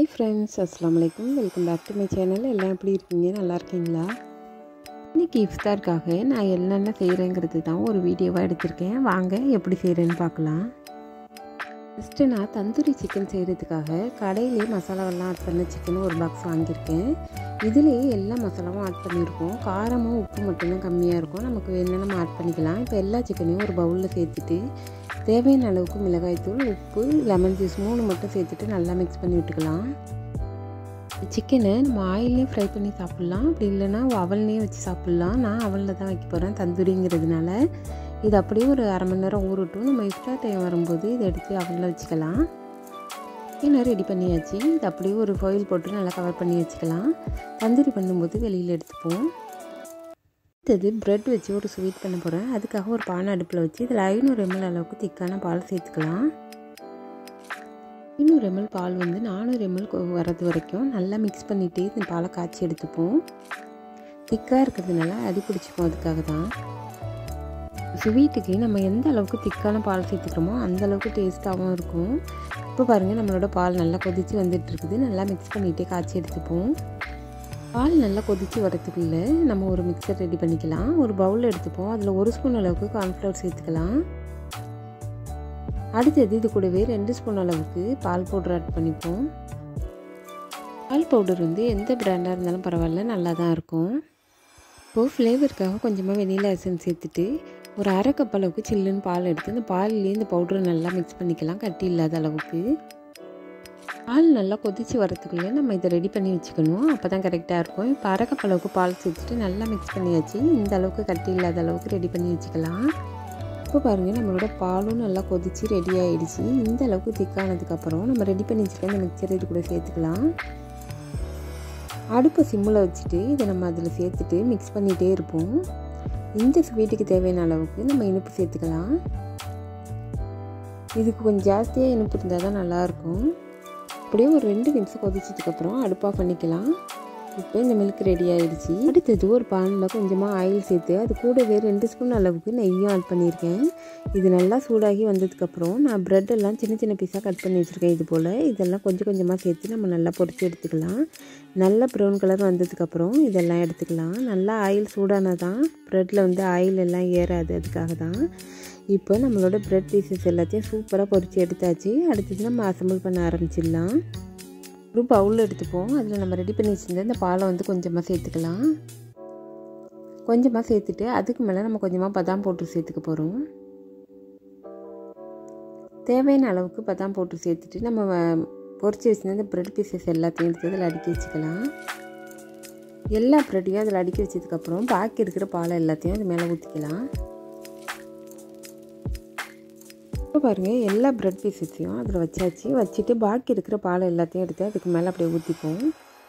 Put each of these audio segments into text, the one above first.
hi friends அஸ்லாம் வலைக்கும் welcome back to my channel எல்லாம் எப்படி இருக்கீங்க நல்லா இருக்கீங்களா இன்றைக்கி இஃப்தாருக்காக நான் என்னென்ன செய்கிறேங்கிறது தான் ஒரு வீடியோவாக எடுத்திருக்கேன் வாங்க எப்படி செய்கிறேன்னு பார்க்கலாம் ஃபஸ்ட்டு நான் தந்தூரி சிக்கன் செய்கிறதுக்காக கடையிலே மசாலாவெல்லாம் ஆட் பண்ண சிக்கன் ஒரு பாக்ஸ் வாங்கியிருக்கேன் இதுலேயே எல்லா மசாலாவும் ஆட் பண்ணியிருக்கோம் காரமும் உப்பு மட்டும்தான் கம்மியாக இருக்கும் நமக்கு வேணும்னா நம்ம ஆட் பண்ணிக்கலாம் இப்போ எல்லா சிக்கனையும் ஒரு பவுலில் சேர்த்துட்டு தேவையான அளவுக்கு மிளகாய்த்தூள் உப்பு லெமன் ஜூஸ் மூணு மட்டும் சேர்த்துட்டு நல்லா மிக்ஸ் பண்ணி விட்டுக்கலாம் சிக்கனை நம்ம ஆயிலே ஃப்ரை பண்ணி சாப்பிட்லாம் அப்படி இல்லைன்னா அவல்னே வச்சு சாப்பிட்லாம் நான் அவலில் தான் வைக்க போகிறேன் தந்தூரிங்கிறதுனால இது அப்படியே ஒரு அரை மணி நேரம் ஊறட்டும் நம்ம இஃப்டார் டைம் வரும்போது இதை எடுத்து அவலில் வச்சுக்கலாம் சிக்கனை ரெடி பண்ணியாச்சு இது அப்படியே ஒரு ஃபாயில் போட்டு நல்லா கவர் பண்ணி வச்சுக்கலாம் தந்தூரி பண்ணும்போது வெளியில் எடுத்துப்போம் அடுத்தது ப்ரெட் வச்சு ஒரு ஸ்வீட் பண்ண போகிறேன் அதுக்காக ஒரு பானை அடுப்பில் வச்சு இதில் ஐநூறு எம்எல் அளவுக்கு திக்கான பால் சேர்த்துக்கலாம் ஐநூறு எம்எல் பால் வந்து நானூறு எம்எல் வரது வரைக்கும் நல்லா மிக்ஸ் பண்ணிவிட்டு இந்த பாலை காய்ச்சி எடுத்துப்போம் திக்காக இருக்கிறதுனால அடி பிடிச்சிப்போம் அதுக்காக தான் ஸ்வீட்டுக்கு நம்ம எந்த அளவுக்கு திக்கான பால் சேர்த்துக்கிறோமோ அந்த அளவுக்கு டேஸ்ட்டாகவும் இருக்கும் இப்போ பாருங்கள் நம்மளோட பால் நல்லா கொதித்து வந்துட்டுருக்குது நல்லா மிக்ஸ் பண்ணிகிட்டே காய்ச்சி எடுத்துப்போம் பால் நல்லா கொதித்து வரத்துக்குள்ளே நம்ம ஒரு மிக்சர் ரெடி பண்ணிக்கலாம் ஒரு பவுல் எடுத்துப்போம் அதில் ஒரு ஸ்பூன் அளவுக்கு கார்ன்ஃப்ளவர் சேர்த்துக்கலாம் அடுத்தது இது கூடவே ரெண்டு ஸ்பூன் அளவுக்கு பால் பவுடர் ஆட் பண்ணிப்போம் பால் பவுடர் வந்து எந்த பிராண்டாக இருந்தாலும் பரவாயில்ல நல்லா தான் இருக்கும் இப்போது ஃப்ளேவருக்காக கொஞ்சமாக வெனிலா எசன்ஸ் சேர்த்துட்டு ஒரு அரை கப் அளவுக்கு சில்லுன்னு பால் எடுத்து இந்த பால்லேயே இந்த பவுடரை நல்லா மிக்ஸ் பண்ணிக்கலாம் கட்டி இல்லாத அளவுக்கு பால் நல்லா கொதித்து வரத்துக்குள்ளே நம்ம இதை ரெடி பண்ணி வச்சுக்கணும் அப்போ தான் கரெக்டாக இருக்கும் இப்போ அரை கப் அளவுக்கு பால் சேர்த்துட்டு நல்லா மிக்ஸ் பண்ணியாச்சு இந்த அளவுக்கு கட்டி இல்லாத அளவுக்கு ரெடி பண்ணி வச்சுக்கலாம் இப்போ பாருங்கள் நம்மளோட பாலும் நல்லா கொதித்து ரெடி ஆகிடுச்சு இந்த அளவுக்கு திக்கானதுக்கப்புறம் நம்ம ரெடி பண்ணி வச்சுருக்க இந்த மிக்சர் இது கூட சேர்த்துக்கலாம் அடுப்பை சிம்மில் வச்சுட்டு இதை நம்ம அதில் சேர்த்துட்டு மிக்ஸ் பண்ணிகிட்டே இருப்போம் இந்த ஸ்வீட்டுக்கு தேவையான அளவுக்கு நம்ம இனிப்பு சேர்த்துக்கலாம் இதுக்கு கொஞ்சம் ஜாஸ்தியாக இனிப்பு இருந்தால் தான் நல்லாயிருக்கும் அப்படியே ஒரு ரெண்டு நிமிஷம் கொதிச்சதுக்கப்புறம் அடுப்பாக பண்ணிக்கலாம் இப்போ இந்த மில்க் ரெடி ஆகிடுச்சு அடுத்தது ஒரு பானில் கொஞ்சமாக ஆயில் சேர்த்து அது கூடவே ரெண்டு ஸ்பூன் அளவுக்கு நெய்யும் ஆட் பண்ணியிருக்கேன் இது நல்லா சூடாகி வந்ததுக்கப்புறம் நான் ப்ரெட் எல்லாம் சின்ன சின்ன பீஸாக கட் பண்ணி வச்சுருக்கேன் இது போல் இதெல்லாம் கொஞ்சம் கொஞ்சமாக சேர்த்து நம்ம நல்லா பொரித்து எடுத்துக்கலாம் நல்லா ப்ரௌன் கலர் வந்ததுக்கப்புறம் இதெல்லாம் எடுத்துக்கலாம் நல்லா ஆயில் சூடானா தான் ப்ரெட்டில் வந்து ஆயில் எல்லாம் ஏறாது அதுக்காக தான் இப்போ நம்மளோட ப்ரெட் பீசஸ் எல்லாத்தையும் சூப்பராக பொரித்து எடுத்தாச்சு அடுத்தது நம்ம அசம்பிள் பண்ண ஆரம்பிச்சிடலாம் ஒரு பவுல் எடுத்துப்போம் அதில் நம்ம ரெடி பண்ணி வச்சுருந்த இந்த பாலை வந்து கொஞ்சமாக சேர்த்துக்கலாம் கொஞ்சமாக சேர்த்துட்டு அதுக்கு மேலே நம்ம கொஞ்சமாக பதாம் போட்டு சேர்த்துக்க போகிறோம் தேவையான அளவுக்கு பதாம் போட்டு சேர்த்துட்டு நம்ம பொரிச்சு வச்சுருந்த இந்த ப்ரெட் பீசஸ் எல்லாத்தையும் எடுத்து அதில் அடுக்கி வச்சுக்கலாம் எல்லா ப்ரெட்டையும் அதில் அடுக்கி வச்சதுக்கப்புறம் பாக்கி இருக்கிற பாலை எல்லாத்தையும் அது மேலே ஊற்றிக்கலாம் இப்போ பாருங்கள் எல்லா ப்ரெட் பீசஸையும் அதில் வச்சாச்சு வச்சுட்டு பாக்கி இருக்கிற பாலை எல்லாத்தையும் எடுத்து அதுக்கு மேலே அப்படியே ஊற்றிப்போம்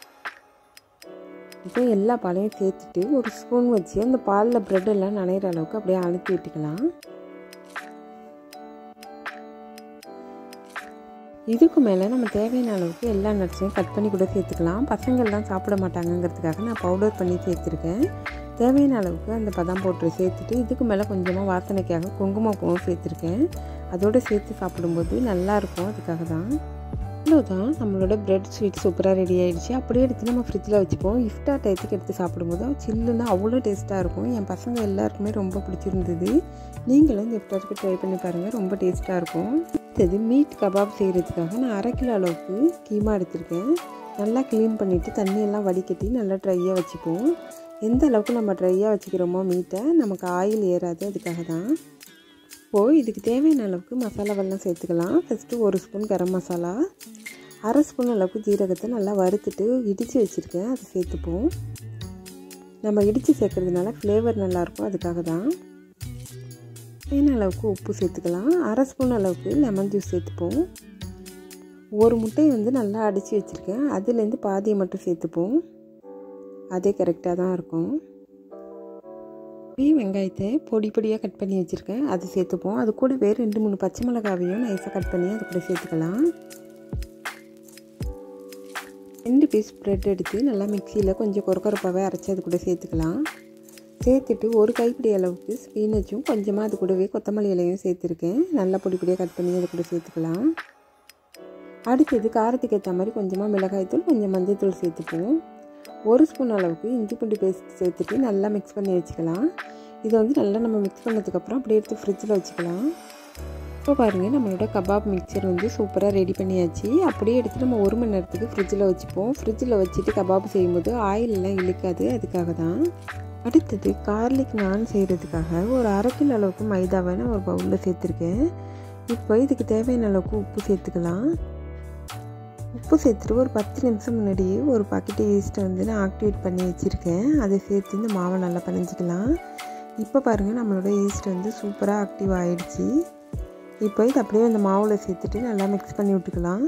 இப்போ எல்லா பாலையும் சேர்த்துட்டு ஒரு ஸ்பூன் வச்சு அந்த பாலில் ப்ரெட் எல்லாம் நனைகிற அளவுக்கு அப்படியே அழுத்தி விட்டுக்கலாம் இதுக்கு மேலே நம்ம தேவையான அளவுக்கு எல்லா நட்ஸையும் கட் பண்ணி கூட சேர்த்துக்கலாம் பசங்கள்லாம் சாப்பிட மாட்டாங்கங்கிறதுக்காக நான் பவுடர் பண்ணி சேர்த்துருக்கேன் தேவையான அளவுக்கு அந்த பதம் போட்டு சேர்த்துட்டு இதுக்கு மேலே கொஞ்சமாக வாசனைக்காக குங்குமப்பூவும் சேர்த்துருக்கேன் அதோடு சேர்த்து சாப்பிடும்போது நல்லாயிருக்கும் அதுக்காக தான் இவ்வளோதான் நம்மளோட ப்ரெட் ஸ்வீட் சூப்பராக ரெடி ஆகிடுச்சு அப்படியே எடுத்து நம்ம ஃப்ரிட்ஜில் வச்சுப்போம் இஃப்டார் டயத்துக்கு எடுத்து சாப்பிடும்போது சில்லுன்னா அவ்வளோ டேஸ்ட்டாக இருக்கும் என் பசங்க எல்லாருக்குமே ரொம்ப பிடிச்சிருந்தது நீங்களும் இந்த இஃப்டாருக்கு ட்ரை பண்ணி பாருங்கள் ரொம்ப டேஸ்ட்டாக இருக்கும் அடுத்தது மீட் கபாப் செய்கிறதுக்காக நான் அரை கிலோ அளவுக்கு கீமா எடுத்திருக்கேன் நல்லா க்ளீன் பண்ணிவிட்டு தண்ணியெல்லாம் வடிகட்டி நல்லா ட்ரையாக வச்சுப்போம் எந்த அளவுக்கு நம்ம ட்ரையாக வச்சுக்கிறோமோ மீட்டை நமக்கு ஆயில் ஏறாது அதுக்காக தான் இப்போது இதுக்கு தேவையான அளவுக்கு மசாலாவெல்லாம் சேர்த்துக்கலாம் ஃபஸ்ட்டு ஒரு ஸ்பூன் கரம் மசாலா அரை ஸ்பூன் அளவுக்கு ஜீரகத்தை நல்லா வறுத்துட்டு இடித்து வச்சுருக்கேன் அதை சேர்த்துப்போம் நம்ம இடித்து சேர்க்குறதுனால ஃப்ளேவர் நல்லாயிருக்கும் அதுக்காக தான் தேவையான அளவுக்கு உப்பு சேர்த்துக்கலாம் அரை ஸ்பூன் அளவுக்கு லெமன் ஜூஸ் சேர்த்துப்போம் ஒரு முட்டையை வந்து நல்லா அடித்து வச்சுருக்கேன் அதுலேருந்து பாதியை மட்டும் சேர்த்துப்போம் அதே கரெக்டாக தான் இருக்கும் பெரிய வெங்காயத்தை பொடி பொடியாக கட் பண்ணி வச்சுருக்கேன் அது சேர்த்துப்போம் அது கூடவே ரெண்டு மூணு பச்சை மிளகாவையும் நைஸாக கட் பண்ணி அது கூட சேர்த்துக்கலாம் ரெண்டு பீஸ் ப்ரெட் எடுத்து நல்லா மிக்சியில் கொஞ்சம் கொரக்கொரப்பாகவே அரைச்சி அது கூட சேர்த்துக்கலாம் சேர்த்துட்டு ஒரு கைப்பிடி அளவுக்கு ஸ்பீனச்சும் கொஞ்சமாக அது கூடவே கொத்தமல்லி இலையும் சேர்த்துருக்கேன் நல்லா பொடி பொடியாக கட் பண்ணி அது கூட சேர்த்துக்கலாம் அடுத்தது காரத்துக்கு ஏற்ற மாதிரி கொஞ்சமாக மிளகாய்த்தூள் கொஞ்சம் மஞ்சள்தூள் சேர்த்துப்போம் ஒரு ஸ்பூன் அளவுக்கு இஞ்சி பூண்டு பேஸ்ட் சேர்த்துட்டு நல்லா மிக்ஸ் பண்ணி வச்சுக்கலாம் இதை வந்து நல்லா நம்ம மிக்ஸ் பண்ணதுக்கப்புறம் அப்படியே எடுத்து ஃப்ரிட்ஜில் வச்சுக்கலாம் இப்போ பாருங்கள் நம்மளோட கபாப் மிக்சர் வந்து சூப்பராக ரெடி பண்ணியாச்சு அப்படியே எடுத்து நம்ம ஒரு மணி நேரத்துக்கு ஃப்ரிட்ஜில் வச்சுப்போம் ஃப்ரிட்ஜில் வச்சுட்டு கபாப் செய்யும்போது ஆயிலெலாம் இழுக்காது அதுக்காக தான் அடுத்தது கார்லிக் நான் செய்கிறதுக்காக ஒரு அரை கிலோ அளவுக்கு மைதாவை நான் ஒரு பவுலில் சேர்த்துருக்கேன் இப்போ இதுக்கு தேவையான அளவுக்கு உப்பு சேர்த்துக்கலாம் உப்பு சேர்த்துட்டு ஒரு பத்து நிமிஷம் முன்னாடியே ஒரு பாக்கெட்டு ஈஸ்ட்டை வந்து நான் ஆக்டிவேட் பண்ணி வச்சுருக்கேன் அதை சேர்த்து இந்த மாவை நல்லா பிணைஞ்சிக்கலாம் இப்போ பாருங்கள் நம்மளோட ஈஸ்ட் வந்து சூப்பராக ஆக்டிவ் ஆகிடுச்சி இப்போ இது அப்படியே அந்த மாவில் சேர்த்துட்டு நல்லா மிக்ஸ் பண்ணி விட்டுக்கலாம்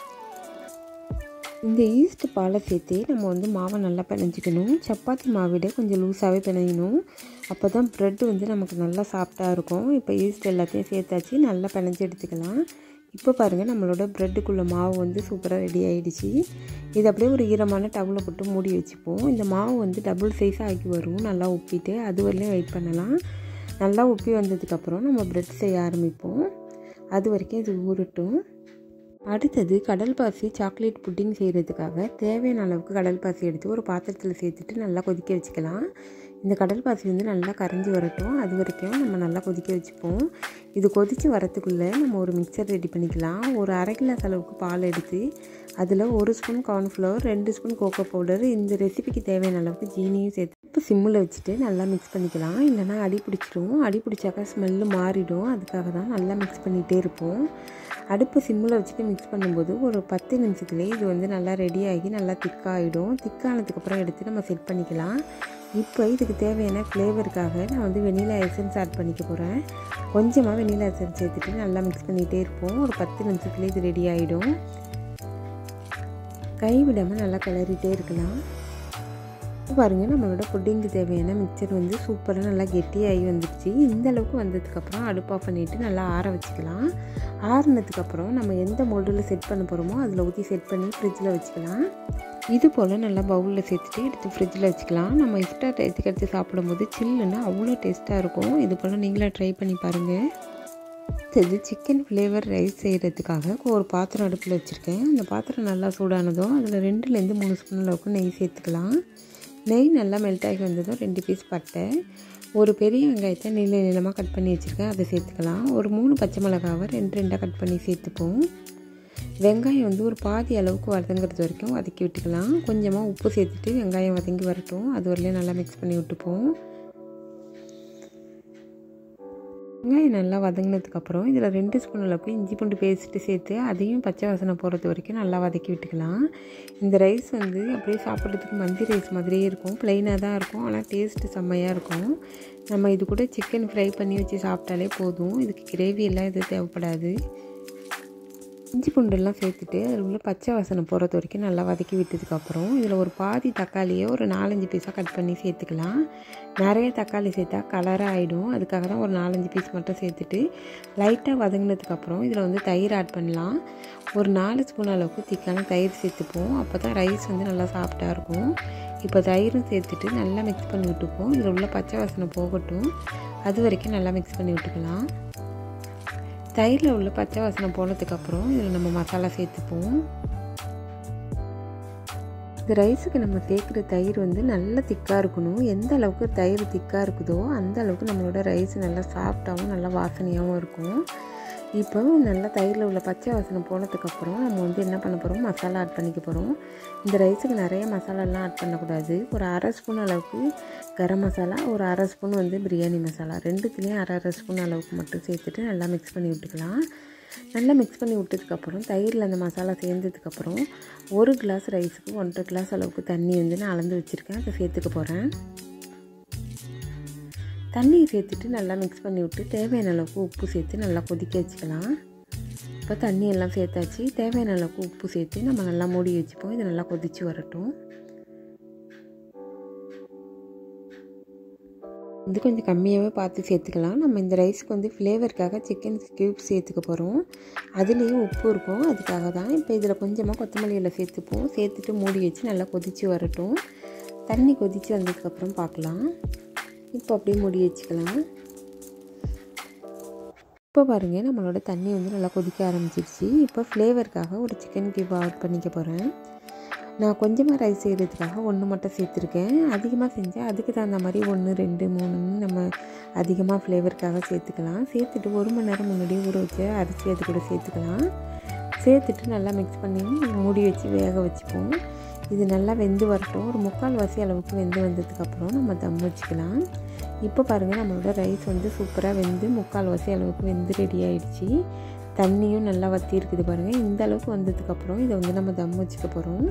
இந்த ஈஸ்ட் பாலை சேர்த்து நம்ம வந்து மாவை நல்லா பிணைஞ்சிக்கணும் சப்பாத்தி மாவிட கொஞ்சம் லூஸாகவே பிணையணும் அப்போ தான் ப்ரெட் வந்து நமக்கு நல்லா சாஃப்டாக இருக்கும் இப்போ ஈஸ்ட் எல்லாத்தையும் சேர்த்தாச்சு நல்லா பிணைஞ்சி எடுத்துக்கலாம் இப்போ பாருங்கள் நம்மளோட ப்ரெட்டுக்குள்ளே மாவு வந்து சூப்பராக ரெடி ஆகிடுச்சு இது அப்படியே ஒரு ஈரமான டவுலில் போட்டு மூடி வச்சுப்போம் இந்த மாவு வந்து டபுள் சைஸாக ஆக்கி வரும் நல்லா உப்பிட்டு அது வரலையும் வெயிட் பண்ணலாம் நல்லா உப்பி வந்ததுக்கப்புறம் நம்ம ப்ரெட் செய்ய ஆரம்பிப்போம் அது வரைக்கும் இது ஊறட்டும் அடுத்தது கடல் பாசி சாக்லேட் புட்டிங் செய்கிறதுக்காக தேவையான அளவுக்கு கடல் பாசி எடுத்து ஒரு பாத்திரத்தில் சேர்த்துட்டு நல்லா கொதிக்க வச்சுக்கலாம் இந்த கடல் பாசி வந்து நல்லா கரைஞ்சி வரட்டும் அது வரைக்கும் நம்ம நல்லா கொதிக்க வச்சுப்போம் இது கொதித்து வரத்துக்குள்ளே நம்ம ஒரு மிக்சர் ரெடி பண்ணிக்கலாம் ஒரு அரை கிளாஸ் அளவுக்கு பால் எடுத்து அதில் ஒரு ஸ்பூன் கார்ன்ஃப்ளவர் ரெண்டு ஸ்பூன் கோகோ பவுடர் இந்த ரெசிபிக்கு தேவையான அளவுக்கு ஜீனியும் சேர்த்து இப்போ சிம்மில் வச்சுட்டு நல்லா மிக்ஸ் பண்ணிக்கலாம் இல்லைனா அடி பிடிச்சிடும் அடி பிடிச்சாக்கா ஸ்மெல்லு மாறிடும் அதுக்காக தான் நல்லா மிக்ஸ் பண்ணிகிட்டே இருப்போம் அடுப்பு சிம்மில் வச்சுட்டு மிக்ஸ் பண்ணும்போது ஒரு பத்து நிமிஷத்துலேயே இது வந்து நல்லா ரெடி ஆகி நல்லா திக்காகிடும் திக்கானதுக்கப்புறம் எடுத்து நம்ம செட் பண்ணிக்கலாம் இப்போ இதுக்கு தேவையான ஃப்ளேவருக்காக நான் வந்து வெனிலா எசன்ஸ் ஆட் பண்ணிக்க போகிறேன் கொஞ்சமாக வெனிலா எசன்ஸ் சேர்த்துட்டு நல்லா மிக்ஸ் பண்ணிகிட்டே இருப்போம் ஒரு பத்து நிமிஷத்துலேயே இது ரெடி ஆகிடும் கை விடாமல் நல்லா கிளறிட்டே இருக்கலாம் பாருங்கள் நம்மளோட புட்டிங்க்கு தேவையான மிக்சர் வந்து சூப்பராக நல்லா கெட்டியாகி வந்துடுச்சு இந்த அளவுக்கு வந்ததுக்கப்புறம் அடுப்பு ஆஃப் பண்ணிவிட்டு நல்லா ஆற வச்சுக்கலாம் ஆறுனதுக்கப்புறம் நம்ம எந்த மோல்டில் செட் பண்ண போகிறோமோ அதில் ஊற்றி செட் பண்ணி ஃப்ரிட்ஜில் வச்சுக்கலாம் இது போல் நல்லா பவுலில் சேர்த்துட்டு எடுத்து ஃப்ரிட்ஜில் வச்சுக்கலாம் நம்ம இஃப்டார் டயத்துக்கு எடுத்து சாப்பிடும்போது சில்லுன்னா அவ்வளோ டேஸ்ட்டாக இருக்கும் இது போல் நீங்களே ட்ரை பண்ணி பாருங்கள் அடுத்தது சிக்கன் ஃப்ளேவர் ரைஸ் செய்கிறதுக்காக ஒரு பாத்திரம் அடுப்பில் வச்சுருக்கேன் அந்த பாத்திரம் நல்லா சூடானதும் அதில் ரெண்டுலேருந்து மூணு ஸ்பூன் அளவுக்கு நெய் சேர்த்துக்கலாம் நெய் நல்லா மெல்ட் ஆகி வந்ததும் ரெண்டு பீஸ் பட்டை ஒரு பெரிய வெங்காயத்தை நீள நீளமாக கட் பண்ணி வச்சுருக்கேன் அதை சேர்த்துக்கலாம் ஒரு மூணு பச்சை மிளகாவை ரெண்டு ரெண்டாக கட் பண்ணி சேர்த்துப்போம் வெங்காயம் வந்து ஒரு பாதி அளவுக்கு வதங்கிறது வரைக்கும் வதக்கி விட்டுக்கலாம் கொஞ்சமாக உப்பு சேர்த்துட்டு வெங்காயம் வதங்கி வரட்டும் அது வரலையும் நல்லா மிக்ஸ் பண்ணி விட்டுப்போம் வெங்காயம் நல்லா வதங்கினதுக்கப்புறம் இதில் ரெண்டு ஸ்பூன் அளவுக்கு இஞ்சி பூண்டு பேஸ்ட்டு சேர்த்து அதையும் பச்சை வாசனை போகிறது வரைக்கும் நல்லா வதக்கி விட்டுக்கலாம் இந்த ரைஸ் வந்து அப்படியே சாப்பிட்றதுக்கு மந்தி ரைஸ் மாதிரியே இருக்கும் ப்ளைனாக தான் இருக்கும் ஆனால் டேஸ்ட்டு செம்மையாக இருக்கும் நம்ம இது கூட சிக்கன் ஃப்ரை பண்ணி வச்சு சாப்பிட்டாலே போதும் இதுக்கு கிரேவி எல்லாம் எதுவும் தேவைப்படாது இஞ்சி பூண்டெல்லாம் சேர்த்துட்டு அதில் உள்ள பச்சை வாசனை போகிறது வரைக்கும் நல்லா வதக்கி விட்டதுக்கப்புறம் இதில் ஒரு பாதி தக்காளியை ஒரு நாலஞ்சு பீஸாக கட் பண்ணி சேர்த்துக்கலாம் நிறைய தக்காளி சேர்த்தா கலராக ஆகிடும் அதுக்காக தான் ஒரு நாலஞ்சு பீஸ் மட்டும் சேர்த்துட்டு லைட்டாக வதங்கினதுக்கப்புறம் இதில் வந்து தயிர் ஆட் பண்ணலாம் ஒரு நாலு ஸ்பூன் அளவுக்கு திக்கான தயிர் சேர்த்துப்போம் அப்போ தான் ரைஸ் வந்து நல்லா சாஃப்டாக இருக்கும் இப்போ தயிரும் சேர்த்துட்டு நல்லா மிக்ஸ் பண்ணி விட்டுப்போம் இதில் உள்ள பச்சை வாசனை போகட்டும் அது வரைக்கும் நல்லா மிக்ஸ் பண்ணி விட்டுக்கலாம் தயிரில் உள்ள பச்சை வாசனை போனதுக்கப்புறம் இதில் நம்ம மசாலா சேர்த்துப்போம் இந்த ரைஸுக்கு நம்ம சேர்க்குற தயிர் வந்து நல்ல திக்காக இருக்கணும் எந்த அளவுக்கு தயிர் திக்காக இருக்குதோ அந்த அளவுக்கு நம்மளோட ரைஸ் நல்லா சாஃப்டாகவும் நல்லா வாசனையாகவும் இருக்கும் இப்போ நல்லா தயிரில் உள்ள பச்சை வாசனை போனதுக்கப்புறம் நம்ம வந்து என்ன பண்ண போகிறோம் மசாலா ஆட் பண்ணிக்க போகிறோம் இந்த ரைஸுக்கு நிறைய மசாலாலாம் ஆட் பண்ணக்கூடாது ஒரு அரை ஸ்பூன் அளவுக்கு கரம் மசாலா ஒரு அரை ஸ்பூன் வந்து பிரியாணி மசாலா ரெண்டுத்துலேயும் அரை அரை ஸ்பூன் அளவுக்கு மட்டும் சேர்த்துட்டு நல்லா மிக்ஸ் பண்ணி விட்டுக்கலாம் நல்லா மிக்ஸ் பண்ணி விட்டதுக்கப்புறம் தயிரில் அந்த மசாலா சேர்ந்ததுக்கப்புறம் ஒரு கிளாஸ் ரைஸுக்கு ஒன்றரை கிளாஸ் அளவுக்கு தண்ணி வந்து நான் அளந்து வச்சுருக்கேன் அதை சேர்த்துக்க போகிறேன் தண்ணியை சேர்த்துட்டு நல்லா மிக்ஸ் பண்ணி விட்டு தேவையான அளவுக்கு உப்பு சேர்த்து நல்லா கொதிக்க வச்சுக்கலாம் இப்போ தண்ணி எல்லாம் சேர்த்தாச்சு தேவையான அளவுக்கு உப்பு சேர்த்து நம்ம நல்லா மூடி வச்சுப்போம் இது நல்லா கொதித்து வரட்டும் இது கொஞ்சம் கம்மியாகவே பார்த்து சேர்த்துக்கலாம் நம்ம இந்த ரைஸ்க்கு வந்து ஃப்ளேவருக்காக சிக்கன் க்யூப் சேர்த்துக்க போகிறோம் அதுலேயும் உப்பு இருக்கும் அதுக்காக தான் இப்போ இதில் கொஞ்சமாக கொத்தமல்லி இலை சேர்த்துப்போம் சேர்த்துட்டு மூடி வச்சு நல்லா கொதித்து வரட்டும் தண்ணி கொதித்து வந்ததுக்கப்புறம் பார்க்கலாம் இப்போ அப்படியே மூடி வச்சுக்கலாம் இப்போ பாருங்கள் நம்மளோட தண்ணி வந்து நல்லா கொதிக்க ஆரம்பிச்சிருச்சு இப்போ ஃப்ளேவருக்காக ஒரு சிக்கன் கியூப் ஆட் பண்ணிக்க போகிறேன் நான் கொஞ்சமாக ரைஸ் செய்கிறதுக்காக ஒன்று மட்டும் சேர்த்துருக்கேன் அதிகமாக செஞ்சால் அதுக்கு தகுந்த மாதிரி ஒன்று ரெண்டு மூணுன்னு நம்ம அதிகமாக ஃப்ளேவருக்காக சேர்த்துக்கலாம் சேர்த்துட்டு ஒரு மணி நேரம் முன்னாடி ஊற வச்சு அரிசி அது கூட சேர்த்துக்கலாம் சேர்த்துட்டு நல்லா மிக்ஸ் பண்ணி மூடி வச்சு வேக வச்சுப்போம் இது நல்லா வெந்து வரட்டும் ஒரு முக்கால் வாசி அளவுக்கு வெந்து வந்ததுக்கப்புறம் நம்ம தம் வச்சுக்கலாம் இப்போ பாருங்கள் நம்மளோட ரைஸ் வந்து சூப்பராக வெந்து முக்கால் வாசி அளவுக்கு வெந்து ரெடி ஆகிடுச்சி தண்ணியும் நல்லா வற்றி இருக்குது பாருங்கள் இந்த அளவுக்கு வந்ததுக்கப்புறம் இதை வந்து நம்ம தம் வச்சுக்க போகிறோம்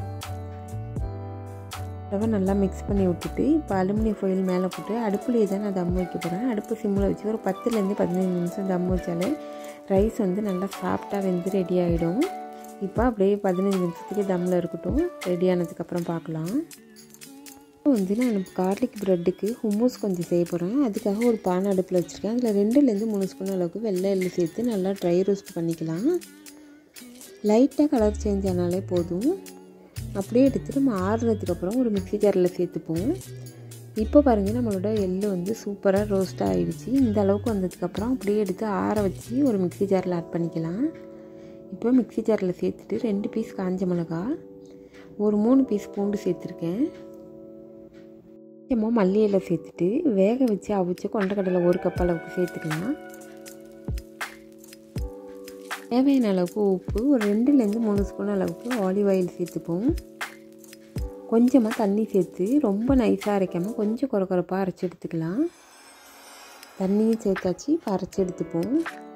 ரவை நல்லா மிக்ஸ் பண்ணி விட்டுட்டு இப்போ அலுமினியம் ஃபோயில் மேலே போட்டு அடுப்புலேயே தான் நான் தம் வைக்க போகிறேன் அடுப்பு சிம்மில் வச்சு ஒரு பத்துலேருந்து பதினஞ்சு நிமிஷம் தம் வச்சாலே ரைஸ் வந்து நல்லா சாஃப்டாக வெந்து ரெடி ஆகிடும் இப்போ அப்படியே பதினஞ்சு நிமிஷத்துக்கு தம்மில் இருக்கட்டும் ரெடி ஆனதுக்கப்புறம் பார்க்கலாம் இப்போ வந்து நான் கார்லிக் ப்ரெட்டுக்கு ஹும்மூஸ் கொஞ்சம் செய்ய போகிறேன் அதுக்காக ஒரு பானை அடுப்பில் வச்சுருக்கேன் அதில் ரெண்டுலேருந்து மூணு ஸ்பூன் அளவுக்கு வெள்ளை எள்ளு சேர்த்து நல்லா ட்ரை ரோஸ்ட் பண்ணிக்கலாம் லைட்டாக கலர் சேஞ்ச் ஆனாலே போதும் அப்படியே எடுத்து நம்ம ஆறுனதுக்கப்புறம் ஒரு மிக்ஸி ஜாரில் சேர்த்துப்போம் இப்போ பாருங்கள் நம்மளோட எள்ளு வந்து சூப்பராக ரோஸ்ட் ஆகிடுச்சு இந்த அளவுக்கு வந்ததுக்கப்புறம் அப்படியே எடுத்து ஆற வச்சு ஒரு மிக்ஸி ஜாரில் ஆட் பண்ணிக்கலாம் இப்போ மிக்ஸி ஜாரில் சேர்த்துட்டு ரெண்டு பீஸ் காஞ்ச மிளகா ஒரு மூணு பீஸ் பூண்டு சேர்த்துருக்கேன் கொஞ்சமாக மல்லி இலை சேர்த்துட்டு வேக வச்சு அவிச்சு கொண்டக்கடலை ஒரு கப் அளவுக்கு சேர்த்துக்கலாம் தேவையான அளவுக்கு உப்பு ஒரு ரெண்டுலேருந்து மூணு ஸ்பூன் அளவுக்கு ஆலிவ் ஆயில் சேர்த்துப்போம் கொஞ்சமாக தண்ணி சேர்த்து ரொம்ப நைஸாக அரைக்காமல் கொஞ்சம் குறை குறைப்பாக அரைச்சி எடுத்துக்கலாம் தண்ணியும் சேர்த்தாச்சு இப்போ அரைச்சி எடுத்துப்போம்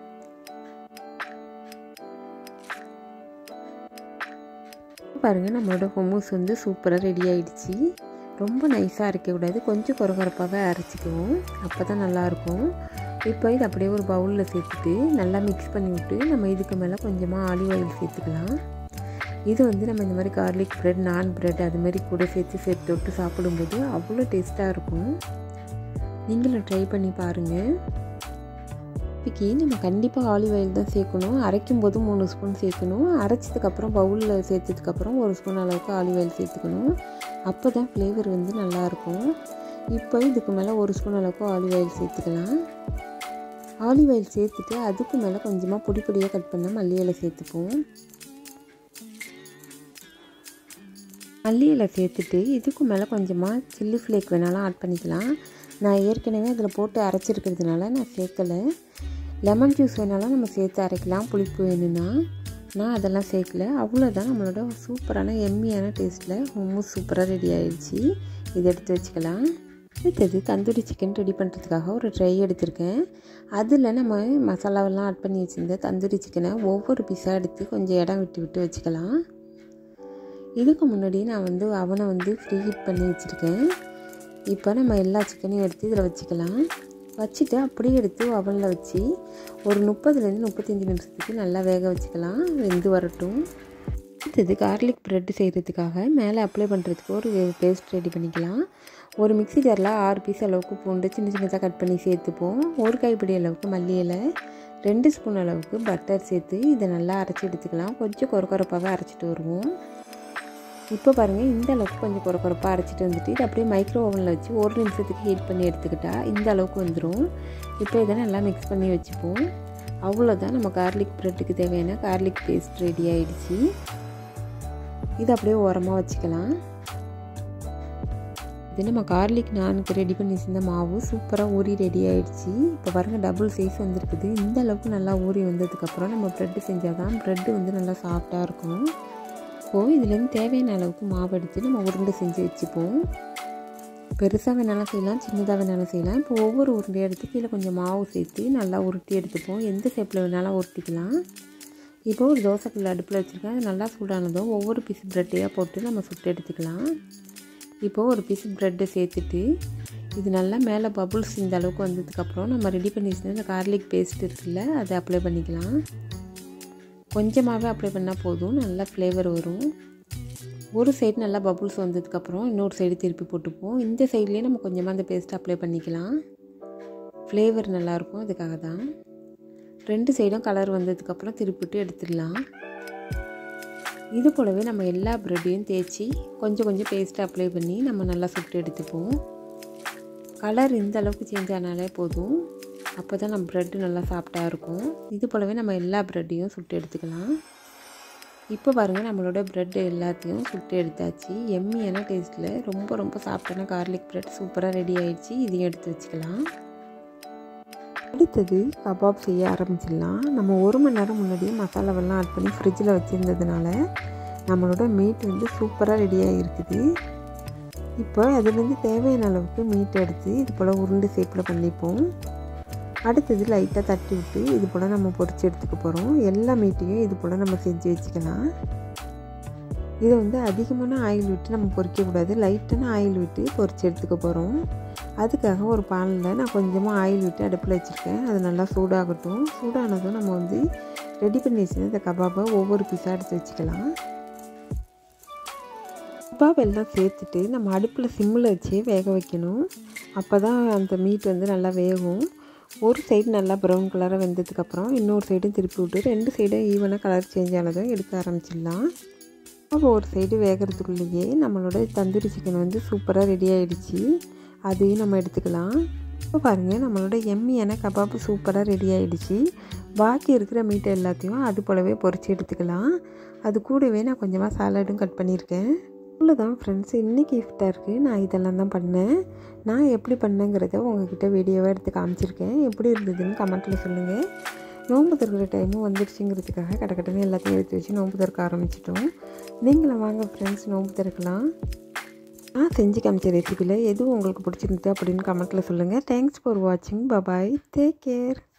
பாருங்கள் நம்மளோட ஹொமோஸ் வந்து சூப்பராக ரெடி ஆகிடுச்சு ரொம்ப நைஸாக அரைக்கக்கூடாது கொஞ்சம் குறை குறைப்பாகவே அரைச்சிக்குவோம் அப்போ தான் நல்லாயிருக்கும் இப்போ இது அப்படியே ஒரு பவுலில் சேர்த்துட்டு நல்லா மிக்ஸ் பண்ணி விட்டு நம்ம இதுக்கு மேலே கொஞ்சமாக ஆலிவ் ஆயில் சேர்த்துக்கலாம் இது வந்து நம்ம இந்த மாதிரி கார்லிக் ப்ரெட் நான் ப்ரெட் அது மாதிரி கூட சேர்த்து சேர்த்து விட்டு சாப்பிடும்போது அவ்வளோ டேஸ்ட்டாக இருக்கும் நீங்களும் ட்ரை பண்ணி பாருங்கள் இப்போக்கி நம்ம கண்டிப்பாக ஆலிவ் ஆயில் தான் சேர்க்கணும் அரைக்கும் போது மூணு ஸ்பூன் சேர்க்கணும் அரைச்சதுக்கப்புறம் பவுலில் சேர்த்ததுக்கப்புறம் ஒரு ஸ்பூன் அளவுக்கு ஆலிவ் ஆயில் சேர்த்துக்கணும் அப்போ தான் ஃப்ளேவர் வந்து நல்லாயிருக்கும் இப்போ இதுக்கு மேலே ஒரு ஸ்பூன் அளவுக்கு ஆலிவ் ஆயில் சேர்த்துக்கலாம் ஆலிவ் ஆயில் சேர்த்துட்டு அதுக்கு மேலே கொஞ்சமாக பொடி பொடியாக கட் பண்ண மல்லி இலை சேர்த்துப்போம் மல்லி இலை சேர்த்துட்டு இதுக்கு மேலே கொஞ்சமாக சில்லி ஃப்ளேக் வேணாலும் ஆட் பண்ணிக்கலாம் நான் ஏற்கனவே அதில் போட்டு அரைச்சிருக்கிறதுனால நான் சேர்க்கலை லெமன் ஜூஸ் வேணாலும் நம்ம சேர்த்து அரைக்கலாம் புளிப்பு வேணும்னா நான் அதெல்லாம் சேர்க்கல அவ்வளோதான் நம்மளோட சூப்பரான எம்மியான டேஸ்ட்டில் ஹும்மூஸ் சூப்பராக ரெடி ஆயிடுச்சு இதை எடுத்து வச்சுக்கலாம் அடுத்தது தந்தூரி சிக்கன் ரெடி பண்ணுறதுக்காக ஒரு ட்ரை எடுத்திருக்கேன் அதில் நம்ம மசாலாவெல்லாம் ஆட் பண்ணி வச்சுருந்த தந்தூரி சிக்கனை ஒவ்வொரு பீஸாக எடுத்து கொஞ்சம் இடம் விட்டு விட்டு வச்சுக்கலாம் இதுக்கு முன்னாடி நான் வந்து அவனை வந்து ஃப்ரீ ஹீட் பண்ணி வச்சுருக்கேன் இப்போ நம்ம எல்லா சிக்கனையும் எடுத்து இதில் வச்சுக்கலாம் வச்சுட்டு அப்படியே எடுத்து அவனில் வச்சு ஒரு முப்பதுலேருந்து முப்பத்தஞ்சு நிமிஷத்துக்கு நல்லா வேக வச்சுக்கலாம் வெந்து வரட்டும் அடுத்தது கார்லிக் ப்ரெட்டு செய்கிறதுக்காக மேலே அப்ளை பண்ணுறதுக்கு ஒரு பேஸ்ட் ரெடி பண்ணிக்கலாம் ஒரு மிக்ஸி ஜாரில் ஆறு பீஸ் அளவுக்கு பூண்டு சின்ன சின்னதாக கட் பண்ணி சேர்த்துப்போம் ஒரு கைப்பிடி அளவுக்கு மல்லி இலை ரெண்டு ஸ்பூன் அளவுக்கு பட்டர் சேர்த்து இதை நல்லா அரைச்சி எடுத்துக்கலாம் கொஞ்சம் கொர கொரப்பாகவே அரைச்சிட்டு வருவோம் இப்போ பாருங்கள் இந்த அளவுக்கு கொஞ்சம் குறை குறைப்பாக அரைச்சிட்டு வந்துட்டு இது அப்படியே மைக்ரோ ஓவனில் வச்சு ஒரு நிமிஷத்துக்கு ஹீட் பண்ணி எடுத்துக்கிட்டா இந்த அளவுக்கு வந்துடும் இப்போ இதை நல்லா மிக்ஸ் பண்ணி வச்சுப்போம் அவ்வளோதான் நம்ம கார்லிக் ப்ரெட்டுக்கு தேவையான கார்லிக் பேஸ்ட் ரெடி ஆகிடுச்சு இது அப்படியே ஓரமாக வச்சுக்கலாம் இது நம்ம கார்லிக் நானுக்கு ரெடி பண்ணி வச்சிருந்த மாவு சூப்பராக ஊறி ரெடி ஆகிடுச்சு இப்போ பாருங்கள் டபுள் சைஸ் வந்துருக்குது இந்த அளவுக்கு நல்லா ஊறி வந்ததுக்கப்புறம் நம்ம ப்ரெட்டு செஞ்சால் தான் ப்ரெட்டு வந்து நல்லா சாஃப்டாக இருக்கும் இப்போது இதுலேருந்து தேவையான அளவுக்கு மாவு எடுத்து நம்ம உருண்டை செஞ்சு வச்சுப்போம் பெருசாக வேணாலும் செய்யலாம் சின்னதாக வேணாலும் செய்யலாம் இப்போ ஒவ்வொரு உருண்டையை எடுத்து கீழே கொஞ்சம் மாவு சேர்த்து நல்லா உருட்டி எடுத்துப்போம் எந்த ஷேப்பில் வேணாலும் உருட்டிக்கலாம் இப்போ ஒரு தோசைக்கல் அடுப்பில் வச்சுருக்கேன் அது நல்லா சூடானதும் ஒவ்வொரு பீஸ் ப்ரெட்டையாக போட்டு நம்ம சுட்டு எடுத்துக்கலாம் இப்போது ஒரு பீஸ் ப்ரெட்டை சேர்த்துட்டு இது நல்லா மேலே பபுள்ஸ் இந்த அளவுக்கு வந்ததுக்கப்புறம் நம்ம ரெடி பண்ணி வச்சுருந்த இந்த கார்லிக் பேஸ்ட் இருக்குல்ல அதை அப்ளை பண்ணிக்கலாம் கொஞ்சமாகவே அப்ளை பண்ணால் போதும் நல்லா ஃப்ளேவர் வரும் ஒரு சைடு நல்லா பபுள்ஸ் வந்ததுக்கப்புறம் இன்னொரு சைடு திருப்பி போட்டுப்போம் இந்த சைட்லேயே நம்ம கொஞ்சமாக அந்த பேஸ்ட் அப்ளை பண்ணிக்கலாம் ஃப்ளேவர் நல்லாயிருக்கும் அதுக்காக தான் ரெண்டு சைடும் கலர் வந்ததுக்கப்புறம் திருப்பிட்டு எடுத்துடலாம் இது போலவே நம்ம எல்லா ப்ரெட்டையும் தேய்ச்சி கொஞ்சம் கொஞ்சம் பேஸ்ட்டு அப்ளை பண்ணி நம்ம நல்லா சுட்டு எடுத்துப்போம் கலர் இந்த அளவுக்கு சேஞ்ச் ஆனாலே போதும் அப்போ தான் நம்ம ப்ரெட்டு நல்லா சாஃப்டாக இருக்கும் இது போலவே நம்ம எல்லா ப்ரெட்டையும் சுட்டு எடுத்துக்கலாம் இப்போ பாருங்கள் நம்மளோட ப்ரெட் எல்லாத்தையும் சுட்டு எடுத்தாச்சு எம்மியான டேஸ்ட்டில் ரொம்ப ரொம்ப சாஃப்டான கார்லிக் ப்ரெட் சூப்பராக ரெடி ஆயிடுச்சு இதையும் எடுத்து வச்சுக்கலாம் அடுத்தது கபாப் செய்ய ஆரம்பிச்சிடலாம் நம்ம ஒரு மணி நேரம் முன்னாடியே மசாலாவெல்லாம் ஆட் பண்ணி ஃப்ரிட்ஜில் வச்சுருந்ததுனால நம்மளோட மீட் வந்து சூப்பராக ரெடியாக இருக்குது இப்போ அதுலேருந்து தேவையான அளவுக்கு மீட் எடுத்து இது போல் உருண்டு ஷேப்பில் பண்ணிப்போம் அடுத்தது லைட்டாக தட்டி விட்டு இது போல் நம்ம பொரிச்சு எடுத்துக்க போகிறோம் எல்லா மீட்டையும் இது போல் நம்ம செஞ்சு வச்சுக்கலாம் இதை வந்து அதிகமான ஆயில் விட்டு நம்ம பொரிக்கக்கூடாது லைட்டான ஆயில் விட்டு பொரிச்சு எடுத்துக்க போகிறோம் அதுக்காக ஒரு பானில் நான் கொஞ்சமாக ஆயில் விட்டு அடுப்பில் வச்சுருக்கேன் அது நல்லா சூடாகட்டும் சூடானதும் நம்ம வந்து ரெடி பண்ணி வச்சுருந்த இந்த கபாபை ஒவ்வொரு பீஸாக எடுத்து வச்சுக்கலாம் கபாப் எல்லாம் சேர்த்துட்டு நம்ம அடுப்பில் சிம்மில் வச்சே வேக வைக்கணும் அப்போ தான் அந்த மீட் வந்து நல்லா வேகும் ஒரு சைடு நல்லா ப்ரௌன் கலராக வெந்ததுக்கப்புறம் இன்னொரு சைடும் திருப்பி விட்டு ரெண்டு சைடும் ஈவனாக கலர் சேஞ்ச் ஆனதும் எடுக்க ஆரம்பிச்சிடலாம் அப்போ ஒரு சைடு வேகிறதுக்குள்ளேயே நம்மளோட தந்தூரி சிக்கன் வந்து சூப்பராக ரெடி ஆகிடுச்சு அதையும் நம்ம எடுத்துக்கலாம் இப்போ பாருங்கள் நம்மளோட எம்மியான கபாப்பு சூப்பராக ரெடி ஆகிடுச்சு பாக்கி இருக்கிற மீட்டை எல்லாத்தையும் அது போலவே பொரித்து எடுத்துக்கலாம் அது கூடவே நான் கொஞ்சமாக சாலடும் கட் பண்ணியிருக்கேன் அவ்வளோதான் ஃப்ரெண்ட்ஸ் இன்றைக்கி கிஃப்டாக இருக்குது நான் இதெல்லாம் தான் பண்ணேன் நான் எப்படி பண்ணேங்கிறத உங்ககிட்ட வீடியோவாக எடுத்து காமிச்சிருக்கேன் எப்படி இருந்ததுன்னு கமெண்ட்டில் சொல்லுங்கள் நோன்பு திறக்கிற டைமும் வந்துடுச்சுங்கிறதுக்காக கடக்கடன்னு எல்லாத்தையும் எடுத்து வச்சு நோன்பு திறக்க ஆரம்பிச்சிட்டோம் நீங்களும் வாங்க ஃப்ரெண்ட்ஸ் நோன்பு திறக்கலாம் நான் செஞ்சு காமிச்ச ரெசிபியில் எதுவும் உங்களுக்கு பிடிச்சிருந்தது அப்படின்னு கமெண்ட்டில் சொல்லுங்கள் தேங்க்ஸ் ஃபார் வாட்சிங் பபாய் டேக் கேர்